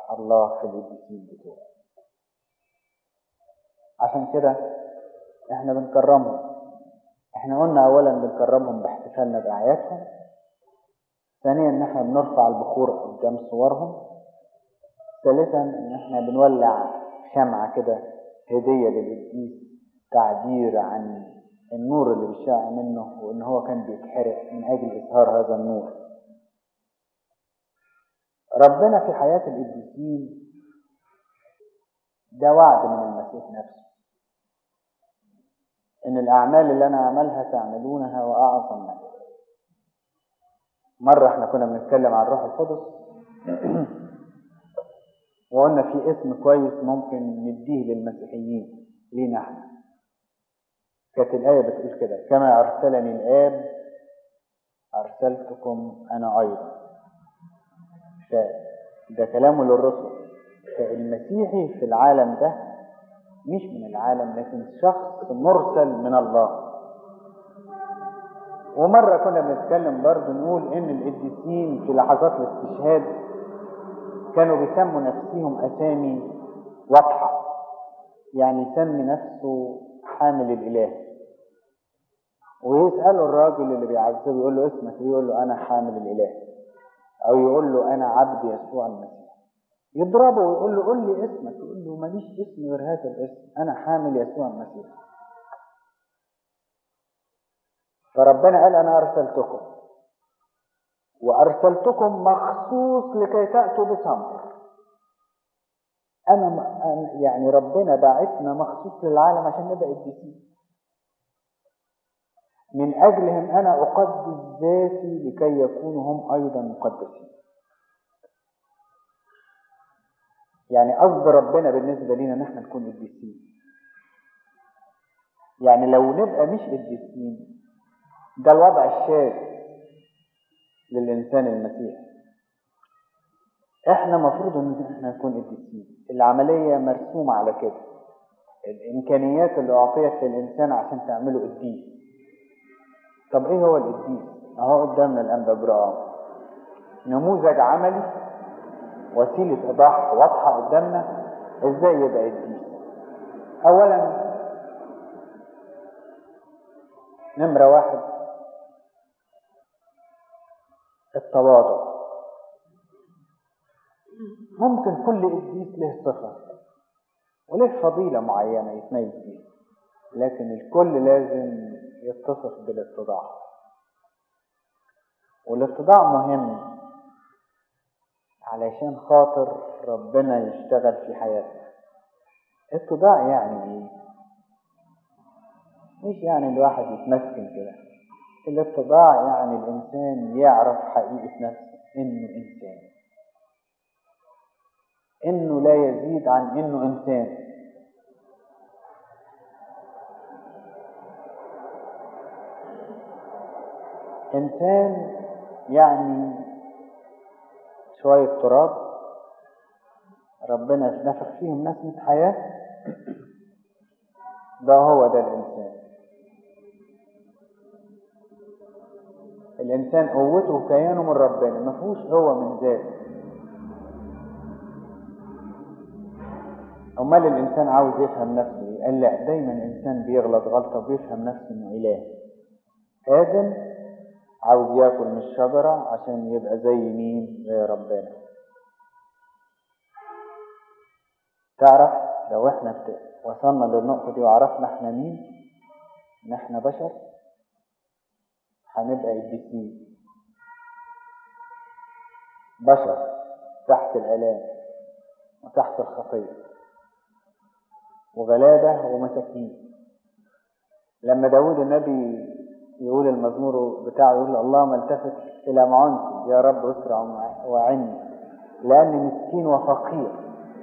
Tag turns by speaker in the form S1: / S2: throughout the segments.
S1: الله في القديسين بتوعه عشان كده احنا بنكرمهم احنا قلنا اولا بنكرمهم باحتفالنا باعيادهم ثانيا ان احنا بنرفع البخور قدام صورهم ثالثا ان احنا بنولع شمعة كده هدية للقديس تعبير عن النور اللي بيشع منه وان هو كان بيتحرق من اجل اظهار هذا النور ربنا في حياة القديسين ده وعد من المسيح نفسه ان الاعمال اللي انا اعملها تعملونها واعظم منها مرة احنا كنا بنتكلم عن الروح القدس وقلنا في اسم كويس ممكن نديه للمسيحيين لينا احنا كانت الآية بتقول كده كما أرسلني الآب أرسلتكم أنا أيضا ده كلامه للرسل فالمسيحي في العالم ده مش من العالم لكن شخص مرسل من الله ومرة كنا بنتكلم برضه نقول إن القديسين في لحظات الاستشهاد كانوا بيسموا نفسهم أسامي واضحة يعني يسمي نفسه حامل الإله ويسأله الراجل اللي بيعذبه يقول له اسمك ايه يقول له أنا حامل الإله أو يقول له أنا عبد يسوع المسيح يضربه ويقول له قول لي اسمك يقول له ماليش اسم غير هذا الاسم أنا حامل يسوع المسيح فربنا قال أنا أرسلتكم وأرسلتكم مخصوص لكي تأتوا بثمر أنا يعني ربنا باعتنا مخصوص للعالم عشان نبقى قديسين من أجلهم أنا أقدس ذاتي لكي يكونوا هم أيضا مقدسين يعني قصد ربنا بالنسبة لنا نحن نكون قديسين يعني لو نبقى مش قديسين ده الوضع الشاذ للإنسان المسيحي احنا مفروض ان احنا نكون قديسين العملية مرسومة على كده الامكانيات اللي اعطيت للانسان عشان تعمله قديس طب ايه هو القديس اهو قدامنا الانبا ابراهيم نموذج عملي وسيلة ايضاح واضحة قدامنا ازاي يبقى قديس اولا نمرة واحد التواضع ممكن كل قديس له صفة وله فضيلة معينة يتميز بيها لكن الكل لازم يتصف بالاتضاع والاتضاع مهم علشان خاطر ربنا يشتغل في حياتنا اتضاع يعني ايه مش يعني الواحد يتمسكن كده الاتضاع يعني الانسان يعرف حقيقة نفسه انه انسان انه لا يزيد عن انه انسان انسان يعني شوية تراب ربنا نفخ فيهم نسمة حياة ده هو ده الإنسان الإنسان قوته وكيانه من ربنا ما فيهوش هو من ذاته أمال الإنسان عاوز يفهم نفسه قال لا دايما الإنسان بيغلط غلطة وبيفهم نفسه إنه إله آدم عاوز ياكل من الشجرة عشان يبقى زي مين زي ربنا تعرف لو احنا بت... وصلنا للنقطة دي وعرفنا احنا مين ان احنا بشر هنبقى قديسين بشر تحت الآلام وتحت الخطية وغلابة ومساكين لما داود النبي يقول المزمور بتاعه يقول اللهم التفت إلى معنتي يا رب اسرع وعني لأني مسكين وفقير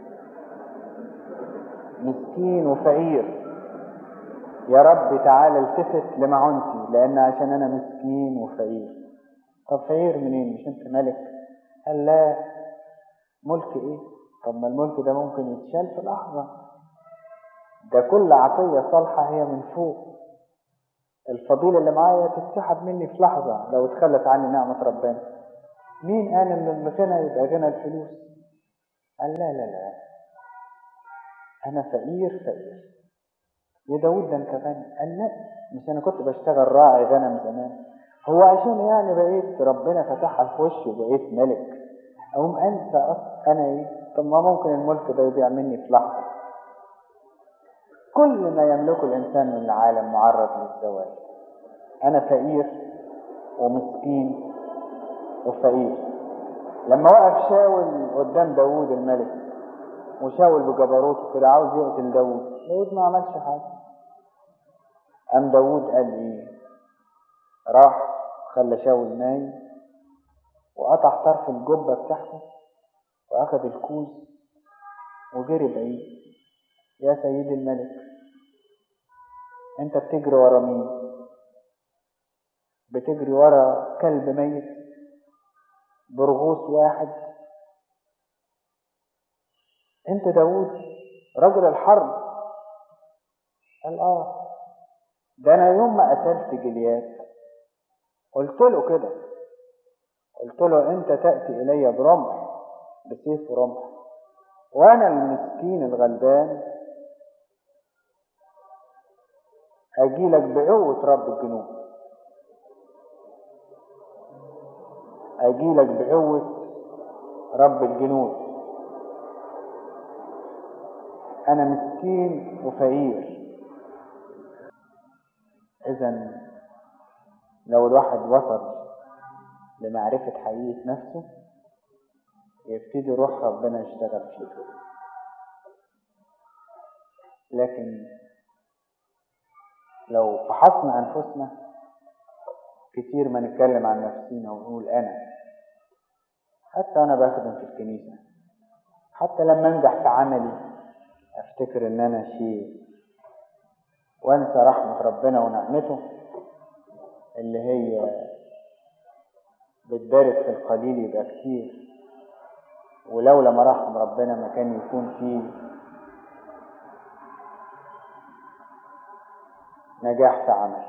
S1: مسكين وفقير يا رب تعالى التفت لمعنتي لأن عشان أنا مسكين وفقير طب فقير منين مش أنت ملك قال لا ملك إيه طب ما الملك ده ممكن يتشال في لحظة ده كل عطية صالحة هي من فوق الفضيلة اللي معايا تتسحب مني في لحظة لو اتخلت عني نعمة ربنا مين قال ان الغنى يبقى غنى الفلوس قال لا لا لا أنا فقير فقير يا داود ده أنت غني قال لا مش أنا كنت بشتغل راعي غنم زمان هو عشان يعني بقيت ربنا فتحها في وشي وبقيت ملك أقوم أنسى أصلا أنا إيه طب ما ممكن الملك ده يضيع مني في لحظة كل ما يملكه الإنسان من العالم معرض للزوال أنا فقير ومسكين وفقير لما وقف شاول قدام داوود الملك وشاول بجبروته كده عاوز يقتل داوود داوود ما عملش حاجة قام داوود قال ايه راح خلى شاول نايم وقطع طرف الجبة بتاعته وأخذ الكوز وجري بعيد يا سيدي الملك انت بتجري ورا مين بتجري ورا كلب ميت برغوث واحد انت داود رجل الحرب قال اه ده انا يوم ما قتلت جليات قلت له كده قلت له انت تأتي الي برمح بسيف ورمح وانا المسكين الغلبان اجيلك بقوة رب الجنوب اجيلك بقوة رب الجنود انا مسكين وفقير اذا لو الواحد وصل لمعرفة حقيقة نفسه يبتدي روح ربنا يشتغل فيه لكن لو فحصنا أنفسنا كتير ما نتكلم عن نفسينا ونقول أنا حتى أنا بخدم في الكنيسة حتى لما أنجح في عملي أفتكر إن أنا شيء وأنسى رحمة ربنا ونعمته اللي هي بتبارك في القليل يبقى كتير ولولا مراحم ربنا ما كان يكون فيه نجاح في عمل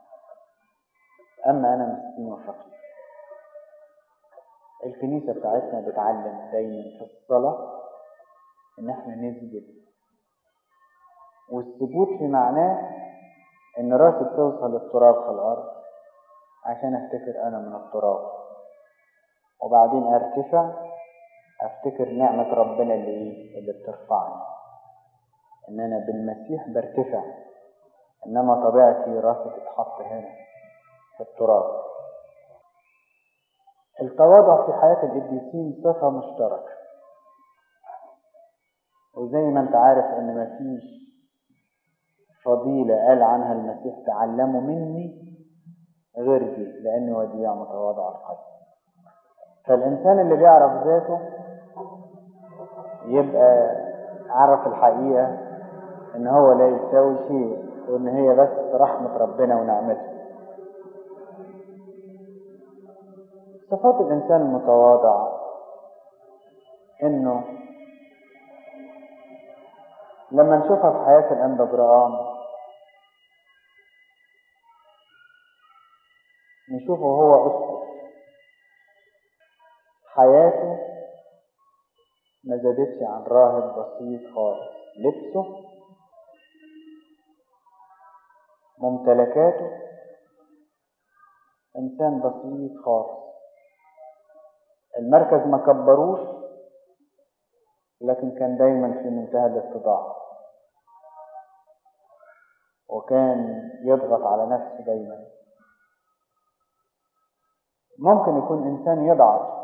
S1: أما أنا مسكين وفقير الكنيسة بتاعتنا بتعلم دايما في الصلاة إن احنا نسجد والسجود في معناه إن راسي توصل للتراب في الأرض عشان أفتكر أنا من التراب وبعدين أرتفع أفتكر نعمة ربنا اللي إيه اللي بترفعني إن أنا بالمسيح برتفع إنما طبيعتي راسي تتحط هنا في التراب التواضع في حياة القديسين صفة مشتركة وزي ما انت عارف ان مفيش فضيلة قال عنها المسيح تعلموا مني غير دي لاني وديع متواضع القلب فالانسان اللي بيعرف ذاته يبقى عرف الحقيقة ان هو لا يساوي شيء وان هي بس رحمة ربنا ونعمته صفات الإنسان المتواضع إنه لما نشوفها في حياة الأنبا برام نشوفه هو أسقف حياته ما زادتش عن راهب بسيط خالص لبسه ممتلكاته إنسان بسيط خالص المركز ما كبروش لكن كان دايما في منتهى الاتضاع وكان يضغط على نفسه دايما ممكن يكون انسان يضعف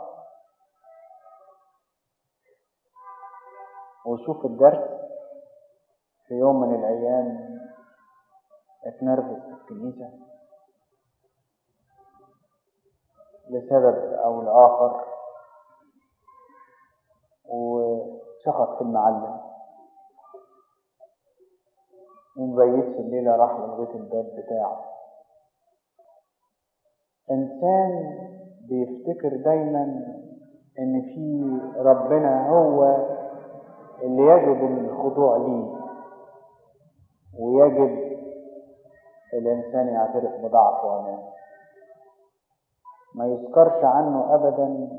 S1: ويشوف الدرس في يوم من الايام اتنرفز في الكنيسه لسبب او لاخر وشخط في المعلم ومبيتش الليلة راح لغاية الباب بتاعه إنسان بيفتكر دايما إن في ربنا هو اللي يجب الخضوع ليه ويجب الإنسان يعترف بضعفه أمامه ما يذكرش عنه أبدا